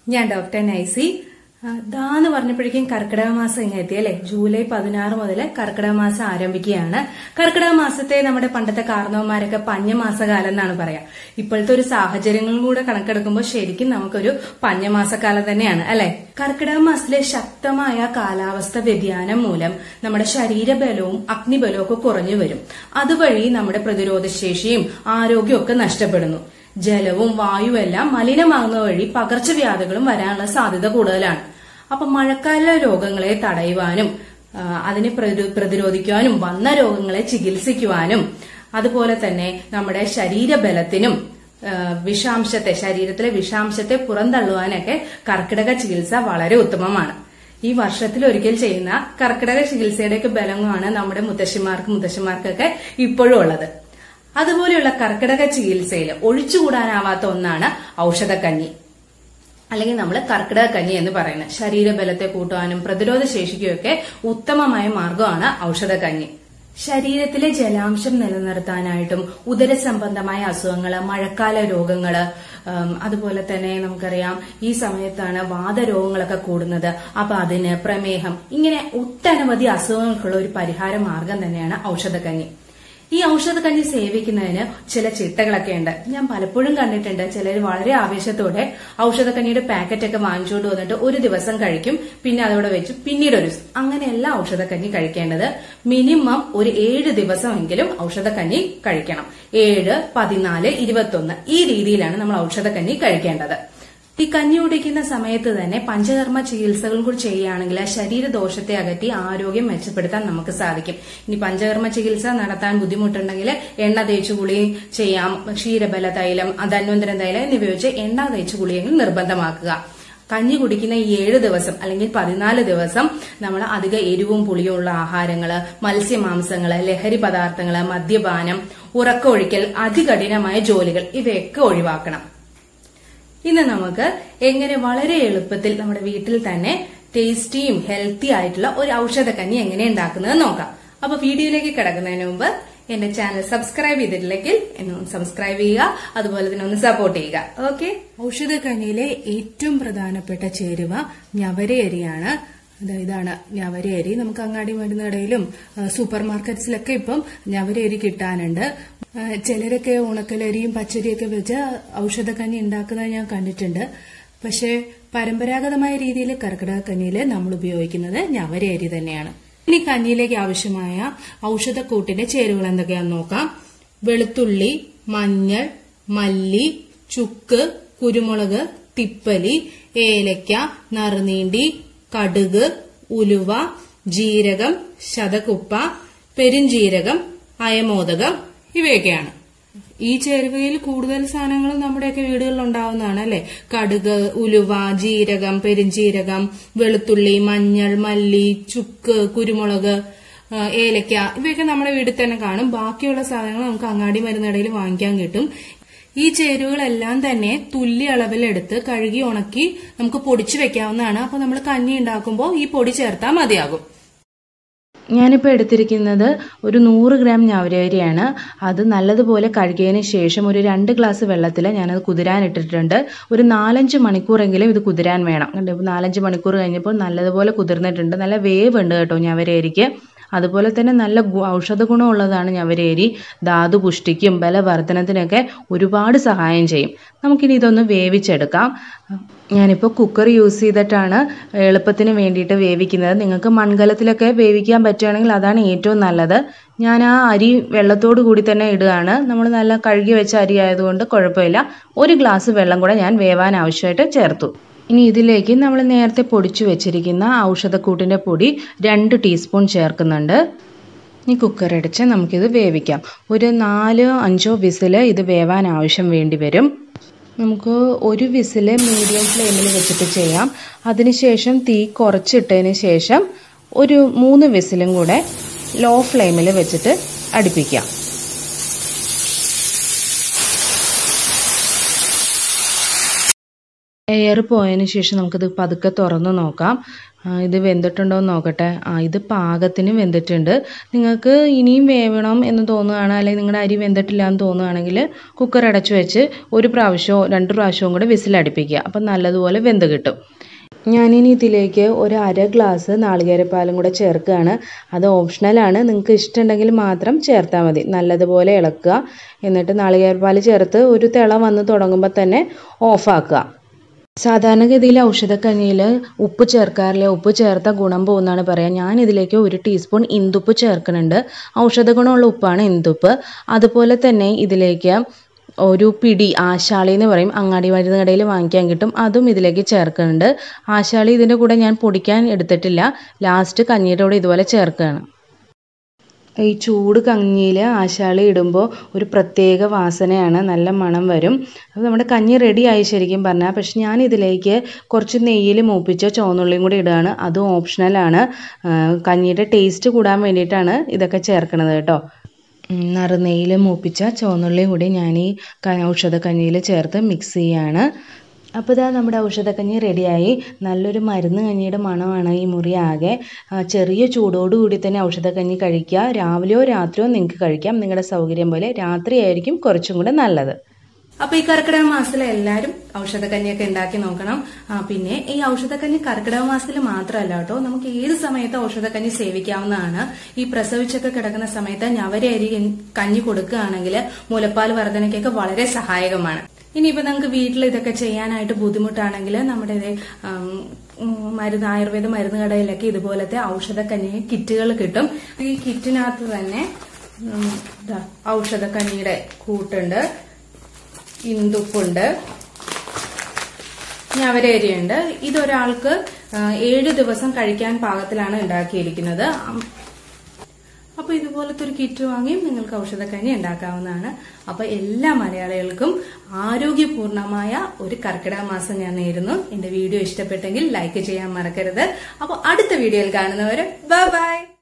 ഞാൻ ഡോക്ടർ നൈസി ആ, ദാ എന്ന് പറഞ്ഞപ്പോഴേക്കും കർക്കിടക മാസം ഇങ്ങനെ എത്തി അല്ലെ ജൂലൈ പതിനാറ് മുതൽ കർക്കിടക മാസം ആരംഭിക്കുകയാണ് കർക്കിടക മാസത്തെ നമ്മുടെ പണ്ടത്തെ കാരണവന്മാരൊക്കെ പഞ്ഞമാസകാലം എന്നാണ് പറയാ ഇപ്പോഴത്തെ ഒരു സാഹചര്യങ്ങളും കൂടെ കണക്കെടുക്കുമ്പോൾ ശരിക്കും നമുക്കൊരു പഞ്ഞമാസക്കാലം തന്നെയാണ് അല്ലെ കർക്കിടക മാസത്തിലെ ശക്തമായ കാലാവസ്ഥ വ്യതിയാനം മൂലം നമ്മുടെ ശരീരബലവും അഗ്നിബലവും ഒക്കെ കുറഞ്ഞു വരും അതുവഴി നമ്മുടെ പ്രതിരോധശേഷിയും ആരോഗ്യവും ഒക്കെ നഷ്ടപ്പെടുന്നു ജലവും വായുവും എല്ലാം മലിനമാകുന്ന വഴി പകർച്ചവ്യാധികളും വരാനുള്ള സാധ്യത കൂടുതലാണ് അപ്പൊ മഴക്കാല രോഗങ്ങളെ തടയുവാനും ആ, അതിനെ പ്രതി- പ്രതിരോധിക്കുവാനും വന്ന രോഗങ്ങളെ ചികിത്സിക്കുവാനും അതുപോലെ തന്നെ നമ്മുടെ ശരീരബലത്തിനും ആ, വിഷാംശത്തെ ശരീരത്തിലെ വിഷാംശത്തെ പുറന്തള്ളുവാനൊക്കെ കർക്കിടക ചികിത്സ വളരെ ഉത്തമമാണ് ഈ വർഷത്തിൽ ഒരിക്കൽ ചെയ്യുന്ന കർക്കിടക ചികിത്സയുടെയൊക്കെ ബലമാണ് നമ്മുടെ മുത്തശ്ശിമാർക്ക് മുത്തശ്ശിമാർക്കൊക്കെ ഇപ്പോഴും ഉള്ളത് അതുപോലെയുള്ള കർക്കിടക ചികിത്സയിൽ ഒഴിച്ചുകൂടാനാവാത്ത ഒന്നാണ് ഔഷധക്കഞ്ഞി അല്ലെങ്കിൽ നമ്മൾ കർക്കിടക കഞ്ഞി എന്ന് പറയുന്നത് ശരീരബലത്തെ കൂട്ടുവാനും പ്രതിരോധ ശേഷിക്കുമൊക്കെ ഉത്തമമായ മാർഗമാണ് ഔഷധക്കഞ്ഞി ശരീരത്തിലെ ജലാംശം നിലനിർത്താനായിട്ടും ഉദരസംബന്ധമായ അസുഖങ്ങള് മഴക്കാല രോഗങ്ങള് ഉം, അതുപോലെ തന്നെ നമുക്കറിയാം ഈ സമയത്താണ് വാദരോഗങ്ങളൊക്കെ കൂടുന്നത് അപ്പൊ അതിന് പ്രമേഹം ഇങ്ങനെ ഒട്ടനവധി അസുഖങ്ങൾക്കുള്ള ഒരു പരിഹാര മാർഗം തന്നെയാണ് ഔഷധക്കഞ്ഞി ഈ ഔഷധക്കഞ്ഞി സേവിക്കുന്നതിന് ചില ചിട്ടകളൊക്കെ ഉണ്ട് ഞാൻ പലപ്പോഴും കണ്ടിട്ടുണ്ട് ചിലർ വളരെ ആവേശത്തോടെ ഔഷധക്കഞ്ഞിയുടെ പാക്കറ്റ് ഒക്കെ വാങ്ങിച്ചുകൊണ്ട് വന്നിട്ട് ഒരു ദിവസം കഴിക്കും പിന്നെ അതോടെ വെച്ച് പിന്നീട് ഒരു ദിവസം അങ്ങനെയല്ല ഔഷധക്കഞ്ഞി കഴിക്കേണ്ടത് മിനിമം ഒരു ഏഴ് ദിവസമെങ്കിലും ഔഷധക്കഞ്ഞി കഴിക്കണം ഏഴ് പതിനാല് ഇരുപത്തൊന്ന് ഈ രീതിയിലാണ് നമ്മൾ ഔഷധക്കഞ്ഞി കഴിക്കേണ്ടത് ഈ കഞ്ഞി കുടിക്കുന്ന സമയത്ത് തന്നെ പഞ്ചകർമ്മ ചികിത്സകൾ കൂടി ചെയ്യുകയാണെങ്കിൽ ആ ശരീരദോഷത്തെ അകറ്റി ആരോഗ്യം മെച്ചപ്പെടുത്താൻ നമുക്ക് സാധിക്കും ഇനി പഞ്ചകർമ്മ ചികിത്സ നടത്താൻ ബുദ്ധിമുട്ടുണ്ടെങ്കിൽ എണ്ണ തേച്ച് കുളി ചെയ്യാം ക്ഷീരബല തൈലം ധന്വന്തരം തൈലം എന്നിവ വെച്ച് എണ്ണ തേച്ച് കുളിയെങ്കിൽ നിർബന്ധമാക്കുക കഞ്ഞി കുടിക്കുന്ന ഈ ഏഴ് ദിവസം അല്ലെങ്കിൽ പതിനാല് ദിവസം നമ്മൾ അധിക എരിവും പുളിയും ഉള്ള ആഹാരങ്ങള് മത്സ്യമാംസങ്ങള് ലഹരി പദാർത്ഥങ്ങള് മദ്യപാനം ഉറക്കമൊഴിക്കൽ അതികഠിനമായ ജോലികൾ ഇവയൊക്കെ ഒഴിവാക്കണം ഇന്ന് നമുക്ക് എങ്ങനെ വളരെ എളുപ്പത്തിൽ നമ്മുടെ വീട്ടിൽ തന്നെ ടേസ്റ്റിയും ഹെൽത്തി ആയിട്ടുള്ള ഒരു ഔഷധക്കഞ്ഞി എങ്ങനെ ഉണ്ടാക്കുന്നത് നോക്കാം അപ്പൊ വീഡിയോയിലേക്ക് കിടക്കുന്നതിന് മുമ്പ് എന്റെ ചാനൽ സബ്സ്ക്രൈബ് ചെയ്തിട്ടില്ലെങ്കിൽ എന്നെ ഒന്ന് സബ്സ്ക്രൈബ് ചെയ്യുക അതുപോലെ തന്നെ ഒന്ന് സപ്പോർട്ട് ചെയ്യുക ഓക്കെ ഔഷധക്കഞ്ഞിയിലെ ഏറ്റവും പ്രധാനപ്പെട്ട ചേരുവ ഞവരയരിയാണ് അത് ഇതാണ് ഞവരയരി നമുക്ക് അങ്ങാടി മരുന്ന് കടയിലും ആ, സൂപ്പർ മാർക്കറ്റ്സിലൊക്കെ ഇപ്പം ഞവരയരി കിട്ടാനുണ്ട് ആ, ചിലരൊക്കെ ഉണക്കലരിയും പച്ചരിയൊക്കെ വെച്ച് ഔഷധക്കഞ്ഞി ഉണ്ടാക്കുന്നത് ഞാൻ കണ്ടിട്ടുണ്ട് പക്ഷേ പരമ്പരാഗതമായ രീതിയിൽ കർക്കിടക കഞ്ഞിയിൽ നമ്മൾ ഉപയോഗിക്കുന്നത് ഞവരയരി തന്നെയാണ് ഇനി കഞ്ഞിയിലേക്ക് ആവശ്യമായ ഔഷധക്കൂട്ടിന്റെ ചേരുവകൾ എന്തൊക്കെയാണെന്ന് നോക്കാം വെളുത്തുള്ളി മഞ്ഞൾ മല്ലി ചുക്ക് കുരുമുളക് തിപ്പലി ഏലക്ക നറുനീണ്ടി കടുക് ഉലുവ ജീരകം ശതകുപ്പ പെരുംജീരകം അയമോദകം ഇവയൊക്കെയാണ് ഈ ചേരുവയിൽ കൂടുതൽ സാധനങ്ങൾ നമ്മുടെയൊക്കെ വീടുകളിൽ ഉണ്ടാവുന്നതാണ് അല്ലെ കടുക് ഉലുവ ജീരകം പെരുംജീരകം വെളുത്തുള്ളി മഞ്ഞൾ മല്ലി ചുക്ക് കുരുമുളക് ആ, ഏലക്ക ഇവയൊക്കെ നമ്മുടെ വീട്ടിൽ തന്നെ കാണും ബാക്കിയുള്ള സാധനങ്ങൾ നമുക്ക് അങ്ങാടി മരുന്നടയിൽ വാങ്ങിക്കാൻ കിട്ടും ഈ ചേരുവകളെല്ലാം തന്നെ തുല്യ അളവിലെടുത്ത് കഴുകി ഉണക്കി നമുക്ക് പൊടിച്ചു വെക്കാവുന്നതാണ് അപ്പൊ നമ്മൾ കഞ്ഞി ഉണ്ടാക്കുമ്പോൾ ഈ പൊടി ചേർത്താൽ മതിയാകും ഞാനിപ്പോൾ എടുത്തിരിക്കുന്നത് ഒരു നൂറ് ഗ്രാം ഞവരരിയാണ് അത് നല്ലതുപോലെ കഴുകിയതിന് ശേഷം ഒരു രണ്ട് ഗ്ലാസ് വെള്ളത്തിൽ ഞാനത് കുതിരാൻ ഇട്ടിട്ടുണ്ട് ഒരു നാലഞ്ച് മണിക്കൂറെങ്കിലും ഇത് കുതിരാൻ വേണം കണ്ടോ ഇപ്പോൾ നാലഞ്ച് മണിക്കൂർ കഴിഞ്ഞപ്പോൾ നല്ലതുപോലെ കുതിർന്നിട്ടുണ്ട് നല്ല വേവ് ഉണ്ട് കേട്ടോ ഞവരരിക്ക് അതുപോലെ തന്നെ നല്ല ഗു- ഔഷധ ഗുണമുള്ളതാണ് ഞവരേരി ധാതു പുഷ്ടിക്കും ബലവർദ്ധനത്തിനൊക്കെ ഒരുപാട് സഹായം ചെയ്യും നമുക്കിനി ഇതൊന്ന് വേവിച്ചെടുക്കാം ഞാനിപ്പോൾ കുക്കർ യൂസ് ചെയ്തിട്ടാണ് എളുപ്പത്തിന് വേണ്ടിയിട്ട് വേവിക്കുന്നത് നിങ്ങൾക്ക് മൺകലത്തിലൊക്കെ വേവിക്കാൻ പറ്റുകയാണെങ്കിൽ അതാണ് ഏറ്റവും നല്ലത് ഞാൻ ആ അരി വെള്ളത്തോട് കൂടി തന്നെ ഇടുകയാണ് നമ്മൾ നല്ല കഴുകി വെച്ച അരി ആയതുകൊണ്ട് കുഴപ്പമില്ല ഒരു ഗ്ലാസ് വെള്ളം കൂടെ ഞാൻ വേവാൻ ആവശ്യമായിട്ട് ചേർത്തു ഇനി ഇതിലേക്ക് നമ്മൾ നേരത്തെ പൊടിച്ചു വെച്ചിരിക്കുന്ന ഔഷധക്കൂട്ടിൻ്റെ പൊടി രണ്ട് ടീസ്പൂൺ ചേർക്കുന്നുണ്ട് ഇനി കുക്കർ അടിച്ച് നമുക്കിത് വേവിക്കാം ഒരു നാലോ അഞ്ചോ വിസിൽ ഇത് വേവാൻ ആവശ്യം വേണ്ടി വരും നമുക്ക് ഒരു വിസിൽ മീഡിയം ഫ്ലെയിമിൽ വെച്ചിട്ട് ചെയ്യാം അതിനുശേഷം തീ കുറച്ചിട്ടതിന് ശേഷം ഒരു മൂന്ന് വിസിലും കൂടെ ലോ ഫ്ലെയിമിൽ വെച്ചിട്ട് അടുപ്പിക്കാം എയർ പോയതിന് ശേഷം നമുക്കിത് പതുക്കെ തുറന്ന് നോക്കാം ആ, ഇത് വെന്തിട്ടുണ്ടോ എന്ന് നോക്കട്ടെ ആ ഇത് പാകത്തിന് വെന്തിട്ടുണ്ട് നിങ്ങൾക്ക് ഇനിയും വേവണം എന്ന് തോന്നുകയാണ് അല്ലെങ്കിൽ നിങ്ങളുടെ അരി വെന്തിട്ടില്ല എന്ന് തോന്നുകയാണെങ്കിൽ കുക്കർ അടച്ചു വെച്ച് ഒരു പ്രാവശ്യമോ രണ്ട് പ്രാവശ്യവും കൂടെ വിസിലടിപ്പിക്കുക അപ്പം നല്ലതുപോലെ വെന്ത് കിട്ടും ഞാനിനി ഇതിലേക്ക് ഒരു അര ഗ്ലാസ് നാളികേരപ്പാലും കൂടെ ചേർക്കുകയാണ് അത് ഓപ്ഷണലാണ് നിങ്ങൾക്ക് ഇഷ്ടമുണ്ടെങ്കിൽ മാത്രം ചേർത്താൽ മതി നല്ലതുപോലെ ഇളക്കുക എന്നിട്ട് നാളികേരപ്പാൽ ചേർത്ത് ഒരു തിള വന്ന് തുടങ്ങുമ്പോൾ തന്നെ ഓഫാക്കുക സാധാരണഗതിയിൽ ഔഷധക്കഞ്ഞിയിൽ ഉപ്പ് ചേർക്കാറില്ല ഉപ്പ് ചേർത്ത ഗുണം പോകുന്നതാണ് പറയാം ഞാൻ ഇതിലേക്ക് ഒരു ടീസ്പൂൺ ഇന്ദുപ്പ് ചേർക്കുന്നുണ്ട് ഔഷധ ഗുണമുള്ള ഉപ്പാണ് ഇന്ദുപ്പ് അതുപോലെ തന്നെ ഇതിലേക്ക് ഒരു പിടി ആശാളി എന്ന് പറയും അങ്ങാടി മരുന്ന് കടയിൽ വാങ്ങിക്കാൻ കിട്ടും അതും ഇതിലേക്ക് ചേർക്കുന്നുണ്ട് ആശാളി ഇതിൻ്റെ കൂടെ ഞാൻ പൊടിക്കാൻ എടുത്തിട്ടില്ല ലാസ്റ്റ് കഞ്ഞിയുടെ കൂടെ ഇതുപോലെ ചേർക്കുകയാണ് ഈ ചൂട് കഞ്ഞിയിൽ ആശാളി ഇടുമ്പോൾ ഒരു പ്രത്യേക വാസനയാണ് നല്ല മണം വരും അപ്പോൾ നമ്മുടെ കഞ്ഞി റെഡി ആയി ശരിക്കും പറഞ്ഞാൽ പക്ഷെ ഞാൻ ഇതിലേക്ക് കുറച്ച് നെയ്യിൽ മൂപ്പിച്ച ചുവന്നുള്ളിയും കൂടി ഇടുകയാണ് അതും ഓപ്ഷണലാണ് കഞ്ഞിയുടെ ടേസ്റ്റ് കൂടാൻ വേണ്ടിയിട്ടാണ് ഇതൊക്കെ ചേർക്കണത് കേട്ടോ ഉം, നറുനെയ്യിൽ മൂപ്പിച്ച ചുവന്നുള്ളിയും കൂടി ഞാൻ ഈ ക- ഔഷധക്കഞ്ഞിയിൽ ചേർത്ത് മിക്സ് ചെയ്യാണ് അപ്പോൾ ഇതാ നമ്മുടെ ഔഷധക്കഞ്ഞി റെഡിയായി നല്ലൊരു മരുന്ന് കഞ്ഞിയുടെ മണമാണ് ഈ മുറി ആകെ ആ, ചെറിയ ചൂടോടുകൂടി തന്നെ ഔഷധക്കഞ്ഞി കഴിക്കുക രാവിലെയോ രാത്രിയോ നിങ്ങൾക്ക് കഴിക്കാം നിങ്ങളുടെ സൗകര്യം പോലെ രാത്രിയായിരിക്കും കുറച്ചും കൂടെ നല്ലത് അപ്പൊ ഈ കർക്കിടക മാസത്തിൽ എല്ലാവരും ഔഷധക്കഞ്ഞിയൊക്കെ ഉണ്ടാക്കി നോക്കണം ആ, പിന്നെ ഈ ഔഷധക്കഞ്ഞി കർക്കിടക മാസത്തിൽ മാത്രമല്ല കേട്ടോ നമുക്ക് ഏത് സമയത്ത് ഔഷധക്കഞ്ഞി സേവിക്കാവുന്നതാണ് ഈ പ്രസവിച്ചൊക്കെ കിടക്കുന്ന സമയത്ത് ഞവര അരി കഞ്ഞി കൊടുക്കുകയാണെങ്കിൽ മുലപ്പാൽ വർധനയ്ക്കൊക്കെ വളരെ സഹായകമാണ് ഇനിയിപ്പോ നമുക്ക് വീട്ടിൽ ഇതൊക്കെ ചെയ്യാനായിട്ട് ബുദ്ധിമുട്ടാണെങ്കിൽ നമ്മുടെ ഇത്, ആം, ഉം, മരുന്ന് ആയുർവേദ മരുന്ന് കടയിലൊക്കെ ഇതുപോലത്തെ ഔഷധക്കഞ്ഞി കിറ്റുകൾ കിട്ടും ഈ കിറ്റിനകത്ത് തന്നെ ഉം, ദാ ഔഷധക്കഞ്ഞിയുടെ കൂട്ടുണ്ട് ഇന്ദുപ്പുണ്ട് ഞവരേരിയുണ്ട് ഇതൊരാൾക്ക് ആ, ഏഴ് ദിവസം കഴിക്കാൻ പാകത്തിലാണ് ഉണ്ടാക്കിയിരിക്കുന്നത് അം- അപ്പൊ ഇതുപോലത്തെ ഒരു കിറ്റ് വാങ്ങി നിങ്ങൾക്ക് ഔഷധക്കഞ്ഞി ഉണ്ടാക്കാവുന്നതാണ് അപ്പൊ എല്ലാ മലയാളികൾക്കും ആരോഗ്യപൂർണമായ ഒരു കർക്കിടക മാസം ഞാൻ നേരുന്നു എന്റെ വീഡിയോ ഇഷ്ടപ്പെട്ടെങ്കിൽ ലൈക്ക് ചെയ്യാൻ മറക്കരുത് അപ്പൊ അടുത്ത വീഡിയോയിൽ കാണുന്നവരെ ബൈ ബൈ